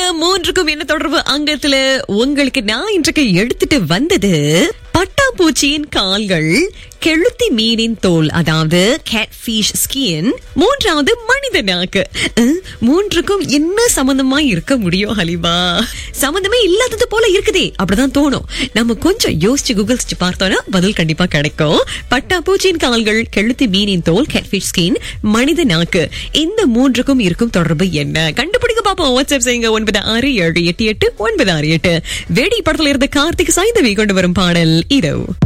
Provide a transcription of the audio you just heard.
மூன்றுக்கும் என்ன தொடர்பு அங்கத்துல உங்களுக்கு நான் இன்றைக்கு எடுத்துட்டு வந்தது பட்டாம்பூச்சியின் கால்கள் கெளுத்தி மீனின் தோல் அதாவது கேட்ஃபிஷ் ஸ்கின் மூன்றாவது மனித நாக்கு அஹ், மூன்றுக்கும் என்ன சம்பந்தமா இருக்க முடியும் ஹலிமா சம்பந்தமே இல்லாதது போல இருக்குதே அப்படிதான் தோணும் நம்ம கொஞ்சம் யோசிச்சு கூகுள்ஸ் பார்த்தோம்னா பதில் கண்டிப்பா கிடைக்கும் பட்டாம்பூச்சியின் கால்கள் கெளுத்தி மீனின் தோல் கேட்ஃபிஷ் ஸ்கின் மனித நாக்கு இந்த மூன்றுக்கும் இருக்கும் தொடர்பு என்ன கண்டுபிடிக்க பாப்போம் வாட்ஸ்அப் செய்யுங்க ஒன்பது ஆறு ஏழு எட்டு எட்டு ஒன்பது ஆறு எட்டு வேடி படத்துல இருந்த கார்த்திக் சாய்ந்தவி கொண்டு வரும் பாடல் இதோ